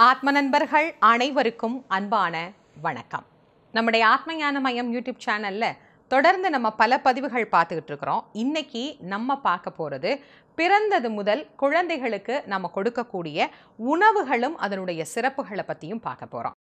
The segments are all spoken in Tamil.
ஆத்ம நண்பர்கள் அனைவருக்கும் அன்பான வணக்கம் நம்முடைய ஆத்ம ஞான மையம் யூடியூப் சேனல்ல தொடர்ந்து நம்ம பல பதிவுகள் பார்த்துக்கிட்டு இருக்கிறோம் இன்னைக்கு நம்ம பார்க்க போகிறது பிறந்தது முதல் குழந்தைகளுக்கு நம்ம கொடுக்கக்கூடிய உணவுகளும் அதனுடைய சிறப்புகளை பற்றியும் பார்க்க போகிறோம்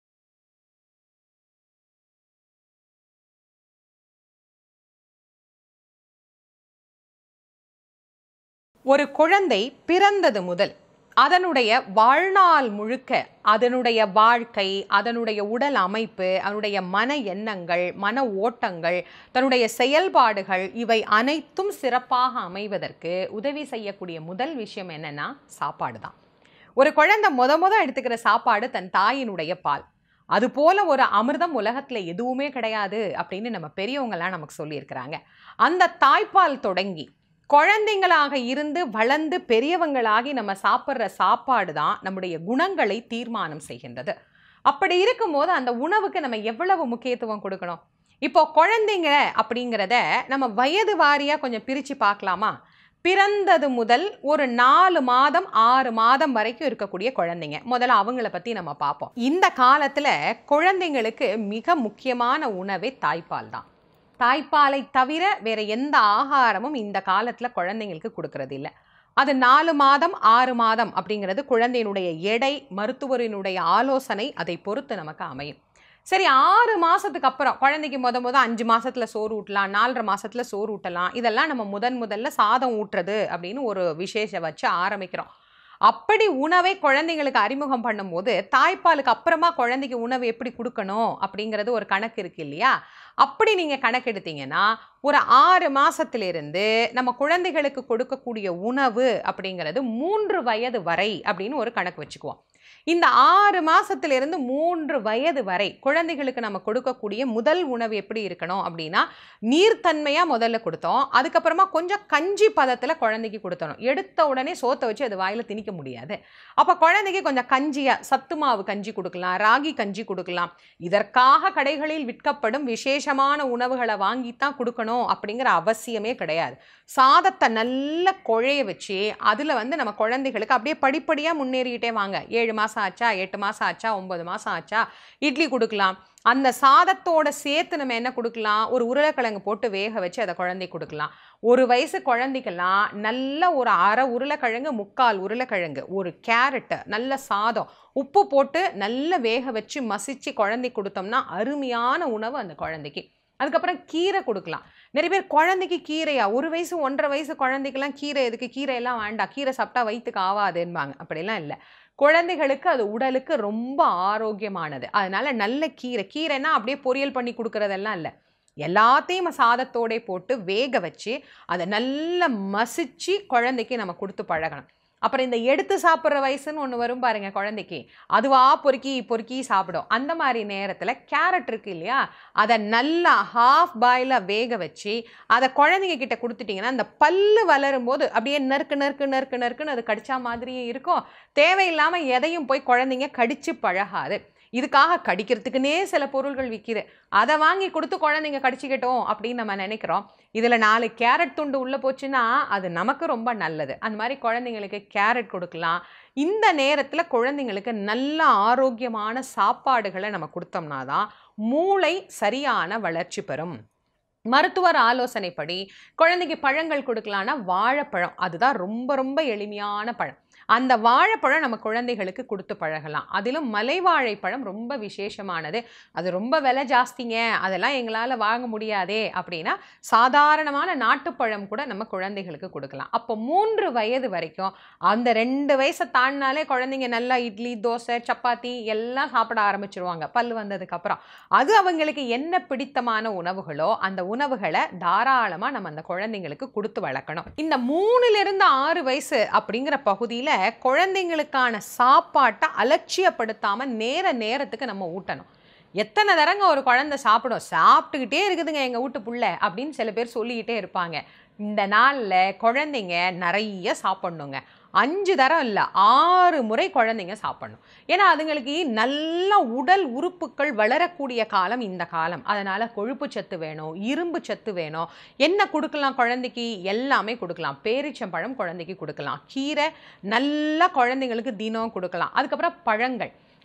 ஒரு குழந்தை பிறந்தது முதல் அதனுடைய வாழ்நாள் முழுக்க அதனுடைய வாழ்க்கை அதனுடைய உடல் அமைப்பு அதனுடைய மன எண்ணங்கள் மன ஓட்டங்கள் தன்னுடைய செயல்பாடுகள் இவை அனைத்தும் சிறப்பாக அமைவதற்கு உதவி செய்யக்கூடிய முதல் விஷயம் என்னன்னா சாப்பாடு தான் ஒரு குழந்தை முத முத எடுத்துக்கிற சாப்பாடு தன் தாயினுடைய பால் அது போல ஒரு அமிர்தம் உலகத்துல எதுவுமே கிடையாது அப்படின்னு நம்ம பெரியவங்கலாம் நமக்கு சொல்லியிருக்கிறாங்க அந்த தாய்ப்பால் தொடங்கி குழந்தைங்களாக இருந்து வளர்ந்து பெரியவங்களாகி நம்ம சாப்பிட்ற சாப்பாடு தான் நம்முடைய குணங்களை தீர்மானம் செய்கின்றது அப்படி இருக்கும்போது அந்த உணவுக்கு நம்ம எவ்வளவு முக்கியத்துவம் கொடுக்கணும் இப்போ குழந்தைங்க அப்படிங்கிறத நம்ம வயது வாரியாக கொஞ்சம் பிரித்து பார்க்கலாமா பிறந்தது முதல் ஒரு நாலு மாதம் ஆறு மாதம் வரைக்கும் இருக்கக்கூடிய குழந்தைங்க முதல்ல அவங்கள பற்றி நம்ம பார்ப்போம் இந்த காலத்தில் குழந்தைங்களுக்கு மிக முக்கியமான உணவே தாய்ப்பால் தான் தாய்ப்பாலை தவிர வேற எந்த ஆகாரமும் இந்த காலத்தில் குழந்தைங்களுக்கு கொடுக்கறது இல்லை அது நாலு மாதம் ஆறு மாதம் அப்படிங்கிறது குழந்தையினுடைய எடை மருத்துவரினுடைய ஆலோசனை அதை பொறுத்து நமக்கு அமையும் சரி ஆறு மாதத்துக்கு அப்புறம் குழந்தைக்கு முத முத அஞ்சு மாசத்துல சோறு ஊட்டலாம் நாலரை மாசத்துல சோறு ஊட்டலாம் இதெல்லாம் நம்ம முதன் முதல்ல சாதம் ஊட்டுறது அப்படின்னு ஒரு விசேஷம் வச்சு ஆரம்பிக்கிறோம் அப்படி உணவை குழந்தைங்களுக்கு அறிமுகம் பண்ணும்போது தாய்ப்பாலுக்கு அப்புறமா குழந்தைக்கு உணவு எப்படி கொடுக்கணும் அப்படிங்கிறது ஒரு கணக்கு இருக்கு இல்லையா அப்படி நீங்கள் கணக்கெடுத்தீங்கன்னா ஒரு ஆறு மாசத்திலிருந்து நம்ம குழந்தைகளுக்கு கொடுக்கக்கூடிய உணவு அப்படிங்கிறது மூன்று வயது வரை அப்படின்னு ஒரு கணக்கு வச்சுக்குவோம் இந்த ஆறு மாசத்திலிருந்து மூன்று வயது வரை குழந்தைகளுக்கு நம்ம கொடுக்கக்கூடிய முதல் உணவு எப்படி இருக்கணும் அப்படின்னா நீர்த்தன்மையா முதல்ல கொடுத்தோம் அதுக்கப்புறமா கொஞ்சம் கஞ்சி பதத்துல குழந்தைக்கு கொடுத்தணும் எடுத்த உடனே சோத்தை வச்சு அது வாயில திணிக்க முடியாது அப்ப குழந்தைக்கு கொஞ்சம் கஞ்சியா சத்து மாவு கஞ்சி கொடுக்கலாம் ராகி கஞ்சி கொடுக்கலாம் இதற்காக கடைகளில் விற்கப்படும் விசேஷமான உணவுகளை வாங்கித்தான் கொடுக்கணும் அப்படிங்கிற அவசியமே கிடையாது சாதத்தை நல்ல குழைய வச்சு அதில் வந்து நம்ம குழந்தைகளுக்கு அப்படியே படிப்படியாக முன்னேறிக்கிட்டே வாங்க ஏழு மாதம் ஆச்சா எட்டு மாதம் ஆச்சா ஒம்பது மாதம் ஆச்சா இட்லி கொடுக்கலாம் அந்த சாதத்தோட சேர்த்து நம்ம என்ன கொடுக்கலாம் ஒரு உருளைக்கிழங்கு போட்டு வேக வச்சு அதை குழந்தைக்கு கொடுக்கலாம் ஒரு வயசு குழந்தைக்கெல்லாம் நல்ல ஒரு அரை உருளைக்கிழங்கு முக்கால் உருளைக்கிழங்கு ஒரு கேரட்டு நல்ல சாதம் உப்பு போட்டு நல்ல வேக வச்சு மசிச்சு குழந்தைக்கு கொடுத்தோம்னா அருமையான உணவு அந்த குழந்தைக்கு அதுக்கப்புறம் கீரை கொடுக்கலாம் நிறைய பேர் குழந்தைக்கு கீரையா ஒரு வயசு ஒன்றரை வயசு குழந்தைக்கெல்லாம் கீரை எதுக்கு கீரை எல்லாம் வேண்டாம் கீரை சாப்பிட்டா வயிற்றுக்கு ஆகாதுன்பாங்க அப்படிலாம் இல்லை குழந்தைகளுக்கு அது உடலுக்கு ரொம்ப ஆரோக்கியமானது அதனால நல்ல கீரை கீரைன்னா அப்படியே பொரியல் பண்ணி கொடுக்கறதெல்லாம் இல்லை எல்லாத்தையும் சாதத்தோட போட்டு வேக வச்சு அதை நல்லா மசிச்சு குழந்தைக்கு நம்ம கொடுத்து பழகணும் அப்புறம் இந்த எடுத்து சாப்பிட்ற வயசுன்னு ஒன்று வரும் பாருங்க குழந்தைக்கு அதுவா பொறுக்கி பொறுக்கி சாப்பிடும் அந்த மாதிரி நேரத்தில் கேரட் இருக்கு இல்லையா அதை நல்லா ஹாஃப் பாயிலாக வேக வச்சு அதை குழந்தைங்க கிட்ட கொடுத்துட்டிங்கன்னா அந்த பல்லு வளரும் போது அப்படியே நறுக்கு நறுக்கு நறுக்கு நறுக்குன்னு அது கடிச்சா மாதிரியே இருக்கும் தேவையில்லாமல் எதையும் போய் குழந்தைங்க கடிச்சு பழகாது இதுக்காக கடிக்கிறதுக்குன்னே சில பொருள்கள் விற்கிது அதை வாங்கி கொடுத்து குழந்தைங்க கடிச்சிக்கிட்டோம் அப்படின்னு நம்ம நினைக்கிறோம் இதில் நாலு கேரட் துண்டு உள்ளே போச்சுன்னா அது நமக்கு ரொம்ப நல்லது அந்த மாதிரி குழந்தைங்களுக்கு கேரட் கொடுக்கலாம் இந்த நேரத்தில் குழந்தைங்களுக்கு நல்ல ஆரோக்கியமான சாப்பாடுகளை நம்ம கொடுத்தோம்னா தான் மூளை சரியான வளர்ச்சி பெறும் மருத்துவர் ஆலோசனைப்படி குழந்தைக்கு பழங்கள் கொடுக்கலான்னா வாழைப்பழம் அதுதான் ரொம்ப ரொம்ப எளிமையான பழம் அந்த வாழைப்பழம் நம்ம குழந்தைகளுக்கு கொடுத்து பழகலாம் அதிலும் மலை வாழைப்பழம் ரொம்ப விசேஷமானது அது ரொம்ப விலை ஜாஸ்திங்க அதெல்லாம் எங்களால் வாங்க முடியாதே அப்படின்னா சாதாரணமான நாட்டுப்பழம் கூட நம்ம குழந்தைகளுக்கு கொடுக்கலாம் அப்போ மூன்று வயது வரைக்கும் அந்த ரெண்டு வயசை தாண்டினாலே குழந்தைங்க நல்லா இட்லி தோசை சப்பாத்தி எல்லாம் சாப்பிட ஆரம்பிச்சிருவாங்க பல் வந்ததுக்கப்புறம் அது அவங்களுக்கு என்ன பிடித்தமான உணவுகளோ அந்த உணவுகளை தாராளமாக நம்ம அந்த குழந்தைங்களுக்கு கொடுத்து வளர்க்கணும் இந்த மூணுலேருந்து ஆறு வயசு அப்படிங்கிற பகுதியில் குழந்தைங்களுக்கான சாப்பாட்டை அலட்சியப்படுத்தாமல் நேர நேரத்துக்கு நம்ம ஊட்டணும் எத்தனை தரங்க ஒரு குழந்தை சாப்பிடும் சாப்பிட்டுக்கிட்டே இருக்குதுங்க எங்கள் வீட்டு புள்ள அப்படின்னு சில பேர் சொல்லிக்கிட்டே இருப்பாங்க இந்த நாளில் குழந்தைங்க நிறைய சாப்பிட்ணுங்க அஞ்சு தரம் இல்லை ஆறு முறை குழந்தைங்க சாப்பிடணும் ஏன்னா அதுங்களுக்கு நல்ல உடல் உறுப்புகள் வளரக்கூடிய காலம் இந்த காலம் அதனால் கொழுப்பு சத்து வேணும் இரும்பு சத்து வேணும் என்ன கொடுக்கலாம் குழந்தைக்கு எல்லாமே கொடுக்கலாம் பேரிச்சம்பழம் குழந்தைக்கு கொடுக்கலாம் கீரை நல்லா குழந்தைங்களுக்கு தினம் கொடுக்கலாம் அதுக்கப்புறம் பழங்கள்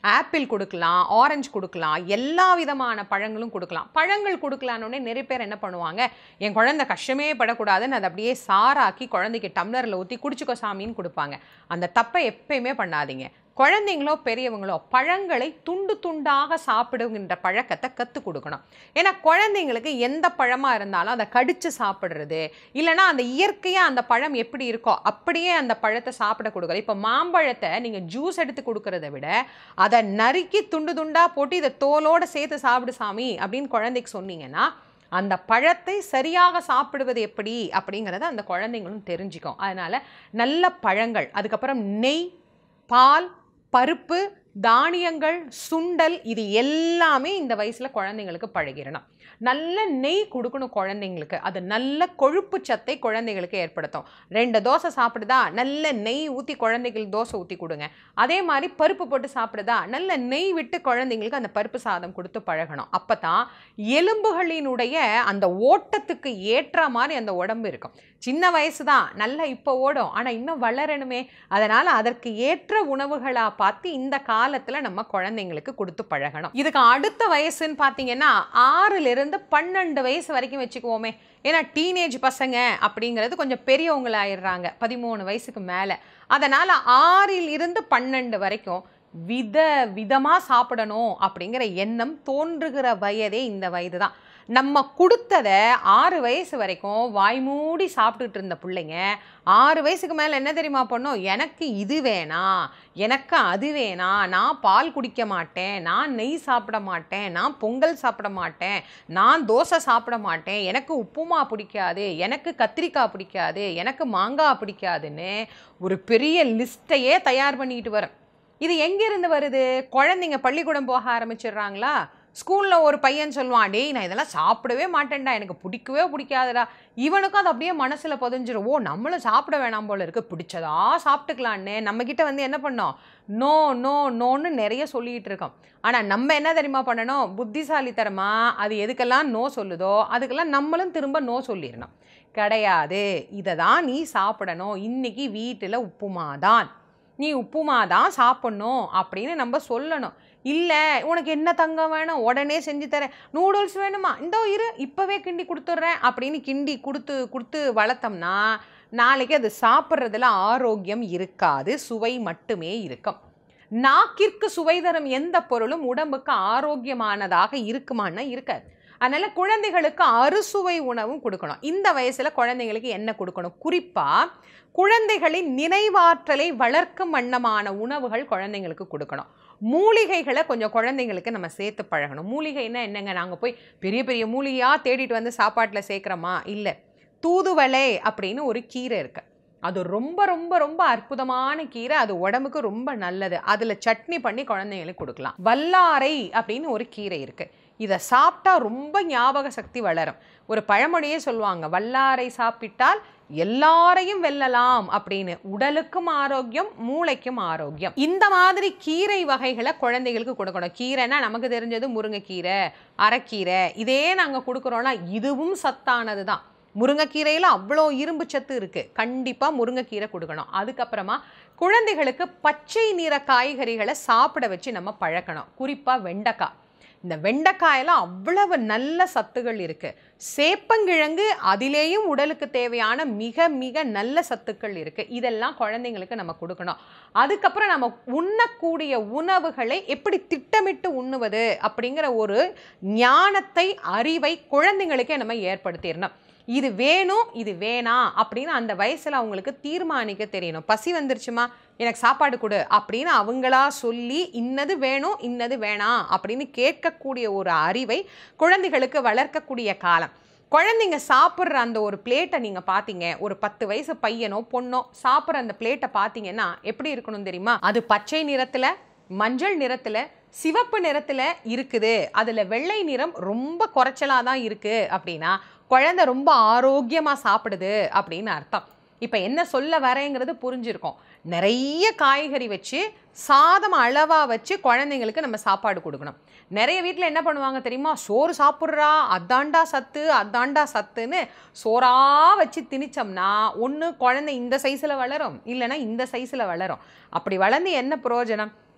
ஆப்பிள் கொடுக்கலாம் ஆரஞ்சு கொடுக்கலாம் எல்லா விதமான பழங்களும் கொடுக்கலாம் பழங்கள் கொடுக்கலான்னொடனே நிறைய பேர் என்ன பண்ணுவாங்க என் குழந்தை கஷ்டமே படக்கூடாதுன்னு அதை அப்படியே சாராக்கி குழந்தைக்கு டம்ளரில் ஊற்றி குடிச்சுக்கோ சாமின்னு கொடுப்பாங்க அந்த தப்பை எப்பயுமே பண்ணாதீங்க குழந்தைங்களோ பெரியவங்களோ பழங்களை துண்டு துண்டாக சாப்பிடுகின்ற பழக்கத்தை கற்றுக் கொடுக்கணும் ஏன்னா குழந்தைங்களுக்கு எந்த பழமாக இருந்தாலும் அதை கடித்து சாப்பிட்றது இல்லைன்னா அந்த இயற்கையாக அந்த பழம் எப்படி இருக்கோ அப்படியே அந்த பழத்தை சாப்பிட கொடுக்குறது இப்போ மாம்பழத்தை நீங்கள் ஜூஸ் எடுத்து கொடுக்கறத விட அதை நறுக்கி துண்டு துண்டாக போட்டு இதை தோலோடு சேர்த்து சாப்பிடு சாமி அப்படின்னு குழந்தைக்கு சொன்னீங்கன்னா அந்த பழத்தை சரியாக சாப்பிடுவது எப்படி அப்படிங்கிறத அந்த குழந்தைங்களும் தெரிஞ்சுக்கும் அதனால் நல்ல பழங்கள் அதுக்கப்புறம் நெய் பால் பருப்பு தானியங்கள் சுண்டல் இது எல்லாமே இந்த வயசில் குழந்தைங்களுக்கு பழகிடணும் நல்ல நெய் கொடுக்கணும் குழந்தைங்களுக்கு அது நல்ல கொழுப்பு சத்தை குழந்தைங்களுக்கு ஏற்படுத்தும் ரெண்டு தோசை சாப்பிடுதா நல்ல நெய் ஊற்றி குழந்தைங்களுக்கு தோசை ஊற்றி கொடுங்க அதே மாதிரி பருப்பு போட்டு சாப்பிடுதா நல்ல நெய் விட்டு குழந்தைங்களுக்கு அந்த பருப்பு சாதம் கொடுத்து பழகணும் அப்போ தான் எலும்புகளினுடைய அந்த ஓட்டத்துக்கு ஏற்ற மாதிரி அந்த உடம்பு இருக்கும் சின்ன வயசு தான் நல்லா இப்போ ஓடும் ஆனால் இன்னும் வளரணுமே அதனால் அதற்கு ஏற்ற உணவுகளாக பார்த்து இந்த காலத்தில் நம்ம குழந்தைங்களுக்கு கொடுத்து பழகணும் இதுக்கு அடுத்த வயசுன்னு பார்த்தீங்கன்னா ஆறிலிருந்து பன்னெண்டு வயசு வரைக்கும் வச்சுக்குவோமே ஏன்னா டீனேஜ் பசங்க அப்படிங்கிறது கொஞ்சம் பெரியவங்களாயிடுறாங்க பதிமூணு வயசுக்கு மேலே அதனால் ஆறில் இருந்து பன்னெண்டு வரைக்கும் வித விதமாக சாப்பிடணும் அப்படிங்கிற எண்ணம் தோன்றுகிற வயதே இந்த வயது தான் நம்ம கொடுத்ததை ஆறு வயசு வரைக்கும் வாய் மூடி சாப்பிட்டுட்டு இருந்த பிள்ளைங்க ஆறு வயசுக்கு மேலே என்ன தெரியுமா பண்ணும் எனக்கு இது வேணாம் எனக்கு அது வேணாம் நான் பால் குடிக்க மாட்டேன் நான் நெய் சாப்பிட மாட்டேன் நான் பொங்கல் சாப்பிட மாட்டேன் நான் தோசை சாப்பிட மாட்டேன் எனக்கு உப்புமா பிடிக்காது எனக்கு கத்திரிக்காய் பிடிக்காது எனக்கு மாங்காய் பிடிக்காதுன்னு ஒரு பெரிய லிஸ்ட்டையே தயார் பண்ணிட்டு வரேன் இது எங்கேருந்து வருது குழந்தைங்க பள்ளிக்கூடம் போக ஆரம்பிச்சிடுறாங்களா ஸ்கூலில் ஒரு பையன் சொல்லுவான் டேய் நான் இதெல்லாம் சாப்பிடவே மாட்டேன்டா எனக்கு பிடிக்கவே பிடிக்காதுடா இவனுக்கும் அது அப்படியே மனசில் புதஞ்சிரும் ஓ நம்மளும் சாப்பிட வேணாம் போல இருக்கு பிடிச்சதா சாப்பிட்டுக்கலான்னு நம்மக்கிட்ட வந்து என்ன பண்ணோம் நோ நோ நோன்னு நிறைய சொல்லிகிட்டு இருக்கோம் ஆனால் நம்ம என்ன தெரியுமா பண்ணணும் புத்திசாலித்தனமா அது எதுக்கெல்லாம் நோ சொல்லுதோ அதுக்கெல்லாம் நம்மளும் திரும்ப நோ சொல்லிடணும் கிடையாது இதை தான் நீ சாப்பிடணும் இன்னைக்கு வீட்டில் உப்புமா தான் நீ உப்புமா தான் சாப்பிட்ணும் அப்படின்னு நம்ம சொல்லணும் இல்லை உனக்கு என்ன தங்கம் வேணும் உடனே செஞ்சு தரேன் நூடுல்ஸ் வேணுமா இந்தோ இரு இப்போவே கிண்டி கொடுத்துட்றேன் அப்படின்னு கிண்டி கொடுத்து கொடுத்து வளர்த்தோம்னா நாளைக்கு அது சாப்பிட்றதுல ஆரோக்கியம் இருக்காது சுவை மட்டுமே இருக்கும் நாக்கிற்கு சுவை தரும் எந்த பொருளும் உடம்புக்கு ஆரோக்கியமானதாக இருக்குமான்னா இருக்காது அதனால குழந்தைகளுக்கு அறுசுவை உணவும் கொடுக்கணும் இந்த வயசுல குழந்தைங்களுக்கு என்ன கொடுக்கணும் குறிப்பா குழந்தைகளின் நினைவாற்றலை வளர்க்கும் வண்ணமான உணவுகள் குழந்தைங்களுக்கு கொடுக்கணும் மூலிகைகளை கொஞ்சம் குழந்தைங்களுக்கு நம்ம சேர்த்து பழகணும் மூலிகைன்னா என்னங்க நாங்கள் போய் பெரிய பெரிய மூலிகையாக தேடிட்டு வந்து சாப்பாட்டில் சேர்க்குறோமா இல்லை தூதுவளை அப்படின்னு ஒரு கீரை இருக்கு அது ரொம்ப ரொம்ப ரொம்ப அற்புதமான கீரை அது உடம்புக்கு ரொம்ப நல்லது அதில் சட்னி பண்ணி குழந்தைங்களுக்கு கொடுக்கலாம் வல்லாரை அப்படின்னு ஒரு கீரை இருக்கு இதை சாப்பிட்டா ரொம்ப ஞாபக சக்தி வளரும் ஒரு பழமொழியே சொல்லுவாங்க வல்லாரை சாப்பிட்டால் எல்லாரையும் வெல்லலாம் அப்படின்னு உடலுக்கும் ஆரோக்கியம் மூளைக்கும் ஆரோக்கியம் இந்த மாதிரி கீரை வகைகளை குழந்தைகளுக்கு கொடுக்கணும் கீரைனா நமக்கு தெரிஞ்சது முருங்கைக்கீரை அரைக்கீரை இதே நாங்கள் கொடுக்குறோன்னா இதுவும் சத்தானது தான் முருங்கைக்கீரையில் அவ்வளோ இரும்பு சத்து இருக்குது கண்டிப்பாக முருங்கைக்கீரை கொடுக்கணும் அதுக்கப்புறமா குழந்தைகளுக்கு பச்சை நிற காய்கறிகளை சாப்பிட வச்சு நம்ம பழக்கணும் குறிப்பாக வெண்டைக்காய் இந்த வெண்டைக்காயில் அவ்வளவு நல்ல சத்துகள் இருக்குது சேப்பங்கிழங்கு அதிலேயும் உடலுக்கு தேவையான மிக மிக நல்ல சத்துக்கள் இருக்குது இதெல்லாம் குழந்தைங்களுக்கு நம்ம கொடுக்கணும் அதுக்கப்புறம் நம்ம உண்ணக்கூடிய உணவுகளை எப்படி திட்டமிட்டு உண்ணுவது அப்படிங்கிற ஒரு ஞானத்தை அறிவை குழந்தைங்களுக்கே நம்ம ஏற்படுத்திடணும் இது வேணும் இது வேணாம் அப்படின்னு அந்த வயசில் அவங்களுக்கு தீர்மானிக்க தெரியணும் பசி வந்துருச்சுமா எனக்கு சாப்பாடு கொடு அப்படின்னு அவங்களா சொல்லி இன்னது வேணும் இன்னது வேணாம் அப்படின்னு கேட்கக்கூடிய ஒரு அறிவை குழந்தைகளுக்கு வளர்க்கக்கூடிய காலம் குழந்தைங்க சாப்பிட்ற அந்த ஒரு பிளேட்டை நீங்கள் பார்த்தீங்க ஒரு பத்து வயசு பையனோ பொண்ணோ சாப்பிட்ற அந்த பிளேட்டை பார்த்தீங்கன்னா எப்படி இருக்கணும் தெரியுமா அது பச்சை நிறத்தில் மஞ்சள் நிறத்தில் சிவப்பு நிறத்தில் இருக்குது அதில் வெள்ளை நிறம் ரொம்ப குறைச்சலாக தான் இருக்குது அப்படின்னா குழந்தை ரொம்ப ஆரோக்கியமாக சாப்பிடுது அப்படின்னு அர்த்தம் இப்போ என்ன சொல்ல வரேங்கிறது புரிஞ்சிருக்கும் நிறைய காய்கறி வச்சு சாதம் அளவாக வச்சு குழந்தைங்களுக்கு நம்ம சாப்பாடு கொடுக்கணும் நிறைய வீட்டில் என்ன பண்ணுவாங்க தெரியுமா சோறு சாப்பிட்றா அதாண்டா சத்து அதாண்டா சத்துன்னு சோறா வச்சு திணிச்சோம்னா ஒன்று குழந்தை இந்த சைஸில் வளரும் இல்லைன்னா இந்த சைஸில் வளரும் அப்படி வளர்ந்து என்ன பிரயோஜனம்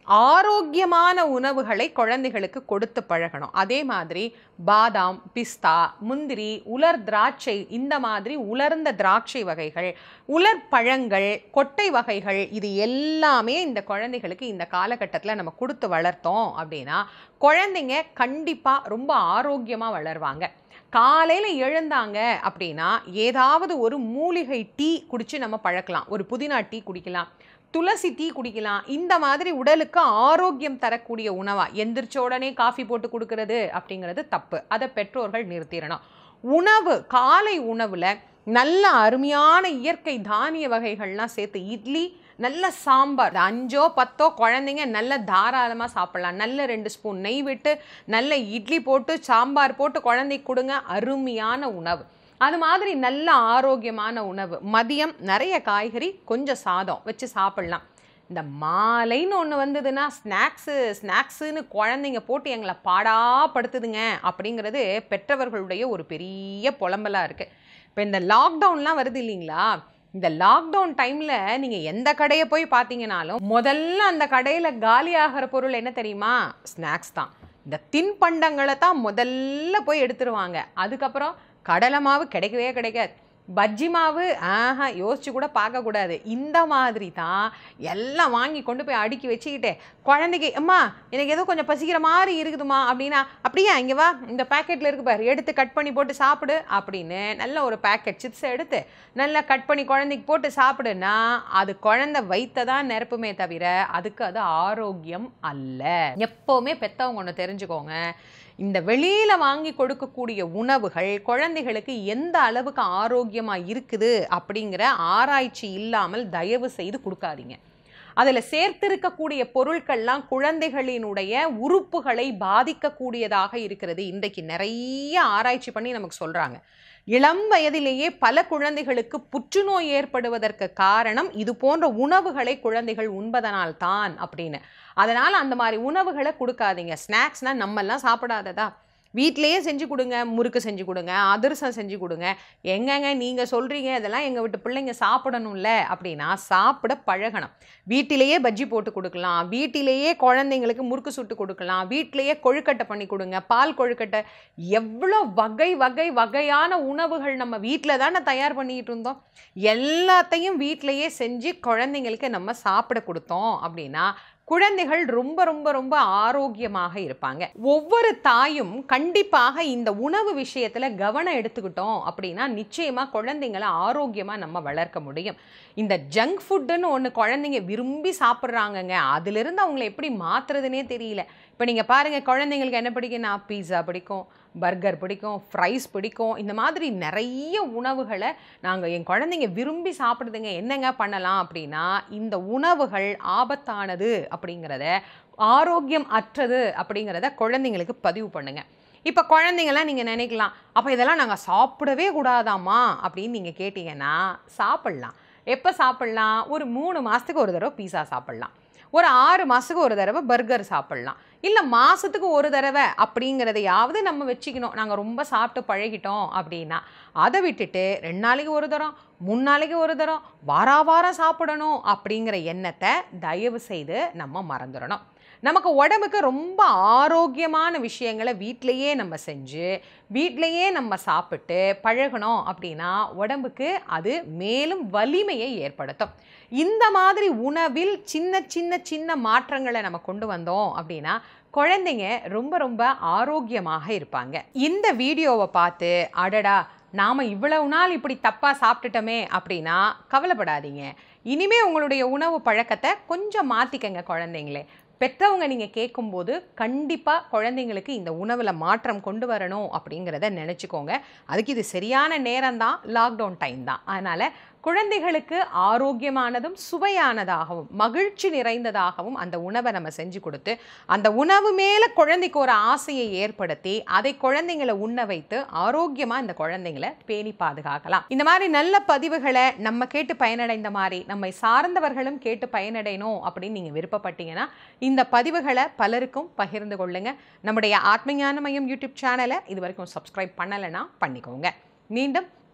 ஆரோக்கியமான உணவுகளை குழந்தைகளுக்கு கொடுத்து பழகணும் அதே மாதிரி பாதாம் பிஸ்தா முந்திரி உலர் திராட்சை இந்த மாதிரி உலர்ந்த திராட்சை வகைகள் உலர் பழங்கள் கொட்டை வகைகள் இது எல்லாமே இந்த குழந்தைகளுக்கு இந்த காலகட்டத்தில் நம்ம கொடுத்து வளர்த்தோம் அப்படின்னா குழந்தைங்க கண்டிப்பாக ரொம்ப ஆரோக்கியமாக வளருவாங்க காலையில் எழுந்தாங்க அப்படின்னா ஏதாவது ஒரு மூலிகை டீ குடிச்சு நம்ம பழக்கலாம் ஒரு புதினா டீ குடிக்கலாம் துளசி டீ குடிக்கலாம் இந்த மாதிரி உடலுக்கு ஆரோக்கியம் தரக்கூடிய உணவா எந்திரிச்ச உடனே காஃபி போட்டு கொடுக்கறது அப்படிங்கிறது தப்பு அதை பெற்றோர்கள் நிறுத்திடணும் உணவு காலை உணவில் நல்ல அருமையான இயற்கை தானிய வகைகள்லாம் சேர்த்து இட்லி நல்ல சாம்பார் அஞ்சோ பத்தோ குழந்தைங்க நல்ல தாராளமாக சாப்பிடலாம் நல்ல ரெண்டு ஸ்பூன் நெய் விட்டு நல்ல இட்லி போட்டு சாம்பார் போட்டு குழந்தைக்கு கொடுங்க அருமையான உணவு அது மாதிரி நல்ல ஆரோக்கியமான உணவு மதியம் நிறைய காய்கறி கொஞ்சம் சாதம் வச்சு சாப்பிட்லாம் இந்த மாலைன்னு ஒன்று வந்ததுன்னா ஸ்நாக்ஸு ஸ்நாக்ஸுன்னு குழந்தைங்க போட்டு எங்களை பாடாப்படுத்துதுங்க அப்படிங்கிறது பெற்றவர்களுடைய ஒரு பெரிய புலம்பலாக இருக்குது இப்போ இந்த லாக்டவுன்லாம் வருது இல்லைங்களா இந்த லாக்டவுன் டைமில் நீங்கள் எந்த கடையை போய் பார்த்தீங்கனாலும் முதல்ல அந்த கடையில் காலியாகிற பொருள் என்ன தெரியுமா ஸ்நாக்ஸ் தான் இந்த தின்பண்டங்களை தான் முதல்ல போய் எடுத்துருவாங்க அதுக்கப்புறம் கடலை மாவு கிடைக்கவே கிடைக்காது பஜ்ஜி மாவு ஆஹா யோசிச்சு கூட பார்க்கக்கூடாது இந்த மாதிரி தான் எல்லாம் வாங்கி கொண்டு போய் அடுக்கி வச்சுக்கிட்டு குழந்தைக்கு அம்மா எனக்கு ஏதோ கொஞ்சம் பசிக்கிற மாதிரி இருக்குதுமா அப்படின்னா அப்படியா இங்கே வா இந்த பேக்கெட்டில் இருக்கு பாரு எடுத்து கட் பண்ணி போட்டு சாப்பிடு அப்படின்னு நல்ல ஒரு பேக்கெட் சிப்ஸை எடுத்து நல்லா கட் பண்ணி குழந்தைக்கு போட்டு சாப்பிடுன்னா அது குழந்தை வைத்ததான் நிரப்புமே தவிர அதுக்கு அது ஆரோக்கியம் அல்ல எப்போவுமே பெற்றவங்க ஒன்று தெரிஞ்சுக்கோங்க இந்த வெளியில் வாங்கி கொடுக்கக்கூடிய உணவுகள் குழந்தைகளுக்கு எந்த அளவுக்கு ஆரோக்கியமாக இருக்குது அப்படிங்கிற ஆராய்ச்சி இல்லாமல் தயவு செய்து கொடுக்காதீங்க அதில் சேர்த்திருக்கக்கூடிய பொருட்கள்லாம் குழந்தைகளினுடைய உறுப்புகளை பாதிக்கக்கூடியதாக இருக்கிறது இன்றைக்கு நிறைய ஆராய்ச்சி பண்ணி நமக்கு சொல்கிறாங்க இளம் வயதிலேயே பல குழந்தைகளுக்கு புற்றுநோய் ஏற்படுவதற்கு காரணம் இது போன்ற உணவுகளை குழந்தைகள் உண்பதனால் தான் அப்படின்னு அதனால் அந்த மாதிரி உணவுகளை கொடுக்காதீங்க ஸ்நாக்ஸ்னால் நம்மெல்லாம் சாப்பிடாததா வீட்டிலேயே செஞ்சு கொடுங்க முறுக்கு செஞ்சு கொடுங்க அதிரசம் செஞ்சு கொடுங்க எங்கங்க நீங்கள் சொல்கிறீங்க இதெல்லாம் எங்கள் வீட்டு பிள்ளைங்க சாப்பிடணும்ல அப்படின்னா சாப்பிட பழகணும் வீட்டிலேயே பஜ்ஜி போட்டு கொடுக்கலாம் வீட்டிலேயே குழந்தைங்களுக்கு முறுக்கு சுட்டு கொடுக்கலாம் வீட்டிலேயே கொழுக்கட்டை பண்ணி கொடுங்க பால் கொழுக்கட்டை எவ்வளோ வகை வகை வகையான உணவுகள் நம்ம வீட்டில் தானே தயார் பண்ணிக்கிட்டு இருந்தோம் எல்லாத்தையும் வீட்டிலேயே செஞ்சு குழந்தைங்களுக்கு நம்ம சாப்பிட கொடுத்தோம் அப்படின்னா குழந்தைகள் ரொம்ப ரொம்ப ரொம்ப ஆரோக்கியமாக இருப்பாங்க ஒவ்வொரு தாயும் கண்டிப்பாக இந்த உணவு விஷயத்தில் கவனம் எடுத்துக்கிட்டோம் அப்படின்னா நிச்சயமாக குழந்தைங்களை ஆரோக்கியமாக நம்ம வளர்க்க முடியும் இந்த ஜங்க் ஃபுட்டுன்னு ஒன்று குழந்தைங்க விரும்பி சாப்பிட்றாங்கங்க அதிலிருந்து அவங்கள எப்படி மாற்றுறதுனே தெரியல இப்போ நீங்கள் பாருங்கள் குழந்தைங்களுக்கு என்ன பிடிக்கும்னா பீஸா பிடிக்கும் பர்கர் பிடிக்கும் ஃப்ரைஸ் பிடிக்கும் இந்த மாதிரி நிறைய உணவுகளை நாங்கள் என் குழந்தைங்க விரும்பி சாப்பிடுதுங்க என்னங்க பண்ணலாம் அப்படின்னா இந்த உணவுகள் ஆபத்தானது அப்படிங்கிறத ஆரோக்கியம் அற்றது அப்படிங்கிறத குழந்தைங்களுக்கு பதிவு பண்ணுங்க இப்போ குழந்தைங்களாம் நீங்கள் நினைக்கலாம் அப்போ இதெல்லாம் நாங்கள் சாப்பிடவே கூடாதாம்மா அப்படின்னு நீங்கள் கேட்டிங்கன்னா சாப்பிட்லாம் எப்போ சாப்பிட்லாம் ஒரு மூணு மாதத்துக்கு ஒரு தடவை பீஸா சாப்பிட்லாம் ஒரு ஆறு மாதத்துக்கு ஒரு தடவை பர்கர் சாப்பிட்லாம் இல்லை மாதத்துக்கு ஒரு தடவை அப்படிங்கிறதையாவது நம்ம வச்சுக்கணும் நாங்கள் ரொம்ப சாப்பிட்டு பழகிட்டோம் அப்படின்னா அதை விட்டுட்டு ரெண்டு நாளைக்கு ஒரு தரம் மூணு நாளைக்கு ஒரு தரம் வாரா வாரம் சாப்பிடணும் அப்படிங்கிற எண்ணத்தை தயவு செய்து நம்ம மறந்துடணும் நமக்கு உடம்புக்கு ரொம்ப ஆரோக்கியமான விஷயங்களை வீட்டிலையே நம்ம செஞ்சு வீட்டிலையே நம்ம சாப்பிட்டு பழகணும் அப்படின்னா உடம்புக்கு அது மேலும் வலிமையை ஏற்படுத்தும் இந்த மாதிரி உணவில் சின்ன சின்ன சின்ன மாற்றங்களை நம்ம கொண்டு வந்தோம் அப்படின்னா குழந்தைங்க ரொம்ப ரொம்ப ஆரோக்கியமாக இருப்பாங்க இந்த வீடியோவை பார்த்து அடடா நாம் இவ்வளவு நாள் இப்படி தப்பாக சாப்பிட்டுட்டோமே அப்படின்னா கவலைப்படாதீங்க இனிமே உங்களுடைய உணவு பழக்கத்தை கொஞ்சம் மாற்றிக்கங்க குழந்தைங்களே பெற்றவங்க நீங்கள் கேட்கும்போது கண்டிப்பாக குழந்தைங்களுக்கு இந்த உணவில் மாற்றம் கொண்டு வரணும் அப்படிங்கிறத நினச்சிக்கோங்க அதுக்கு இது சரியான நேரம் தான் லாக்டவுன் டைம் தான் அதனால் குழந்தைகளுக்கு ஆரோக்கியமானதும் சுவையானதாகவும் மகிழ்ச்சி நிறைந்ததாகவும் அந்த உணவை நம்ம செஞ்சு கொடுத்து அந்த உணவு மேலே குழந்தைக்கு ஒரு ஆசையை ஏற்படுத்தி அதை குழந்தைங்களை உண்ண வைத்து ஆரோக்கியமாக இந்த குழந்தைங்களை பேணி பாதுகாக்கலாம் இந்த மாதிரி நல்ல பதிவுகளை நம்ம கேட்டு பயனடைந்த மாதிரி நம்மை சார்ந்தவர்களும் கேட்டு பயனடையணும் அப்படின்னு நீங்கள் விருப்பப்பட்டீங்கன்னா இந்த பதிவுகளை பலருக்கும் பகிர்ந்து கொள்ளுங்க நம்முடைய ஆத்மஞான மையம் யூடியூப் சேனலை இது வரைக்கும் சப்ஸ்கிரைப் பண்ணலைன்னா பண்ணிக்கோங்க மீண்டும்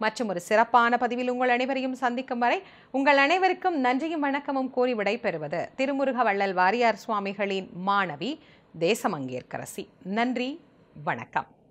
மற்றும் ஒரு சிறப்பான பதிவில் உங்கள் அனைவரையும் சந்திக்கும் வரை உங்கள் அனைவருக்கும் நன்றியும் வணக்கமும் கூறி விடைபெறுவது திருமுருக வள்ளல் வாரியார் சுவாமிகளின் மாணவி தேசமங்கேற்கரசி நன்றி வணக்கம்